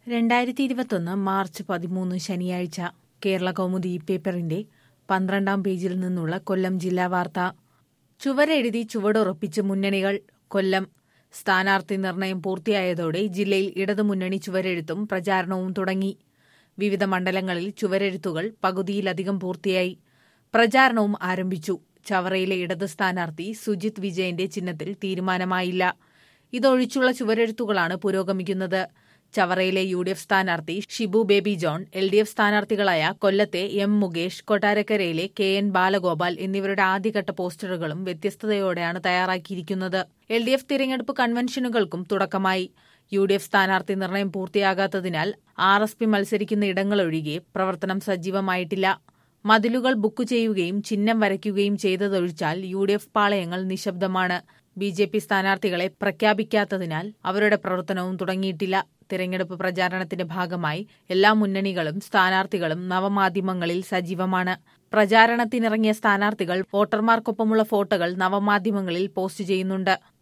രണ്ടായിരത്തി ഇരുപത്തൊന്ന് മാർച്ച് പതിമൂന്ന് ശനിയാഴ്ച കേരള കൗമുദി പേപ്പറിന്റെ പന്ത്രണ്ടാം പേജിൽ നിന്നുള്ള കൊല്ലം ജില്ലാ വാർത്ത ചുവരെഴുതി ചുവടുറപ്പിച്ച് മുന്നണികൾ കൊല്ലം സ്ഥാനാർത്ഥി നിർണയം പൂർത്തിയായതോടെ ജില്ലയിൽ ഇടതുമുന്നണി ചുവരെഴുത്തും പ്രചാരണവും തുടങ്ങി വിവിധ മണ്ഡലങ്ങളിൽ ചുവരെഴുത്തുകൾ പകുതിയിലധികം പൂർത്തിയായി പ്രചാരണവും ആരംഭിച്ചു ചവറയിലെ ഇടത് സ്ഥാനാർത്ഥി സുജിത് വിജയന്റെ ചിഹ്നത്തിൽ തീരുമാനമായില്ല ഇതൊഴിച്ചുള്ള ചുവരെഴുത്തുകളാണ് പുരോഗമിക്കുന്നത് ചവറയിലെ യു ഡി എഫ് സ്ഥാനാർത്ഥി Shibu Baby John L D F സ്ഥാനാർത്ഥികളായ കൊല്ലത്തെ എം മുകേഷ് കൊട്ടാരക്കരയിലെ കെ എൻ ബാലഗോപാൽ എന്നിവരുടെ ആദ്യഘട്ട പോസ്റ്ററുകളും വ്യത്യസ്തതയോടെയാണ് തയ്യാറാക്കിയിരിക്കുന്നത് എൽ ഡി എഫ് തിരഞ്ഞെടുപ്പ് കൺവെൻഷനുകൾക്കും തുടക്കമായി യു ഡി എഫ് സ്ഥാനാർത്ഥി നിർണയം പൂർത്തിയാകാത്തതിനാൽ ആർ എസ് പി മത്സരിക്കുന്ന ഇടങ്ങളൊഴികെ പ്രവർത്തനം സജീവമായിട്ടില്ല മതിലുകൾ ബുക്ക് ചെയ്യുകയും ചിഹ്നം വരയ്ക്കുകയും ചെയ്തതൊഴിച്ചാൽ യു ഡി എഫ് പാളയങ്ങൾ നിശബ്ദമാണ് ബി ജെ പി സ്ഥാനാർത്ഥികളെ പ്രഖ്യാപിക്കാത്തതിനാൽ അവരുടെ പ്രവർത്തനവും തുടങ്ങിയിട്ടില്ല തിരഞ്ഞെടുപ്പ് പ്രചാരണത്തിന്റെ ഭാഗമായി എല്ലാ മുന്നണികളും സ്ഥാനാർത്ഥികളും നവമാധ്യമങ്ങളിൽ സജീവമാണ് പ്രചാരണത്തിനിറങ്ങിയ സ്ഥാനാർത്ഥികൾ വോട്ടർമാർക്കൊപ്പമുള്ള ഫോട്ടോകൾ നവമാധ്യമങ്ങളിൽ പോസ്റ്റ് ചെയ്യുന്നുണ്ട്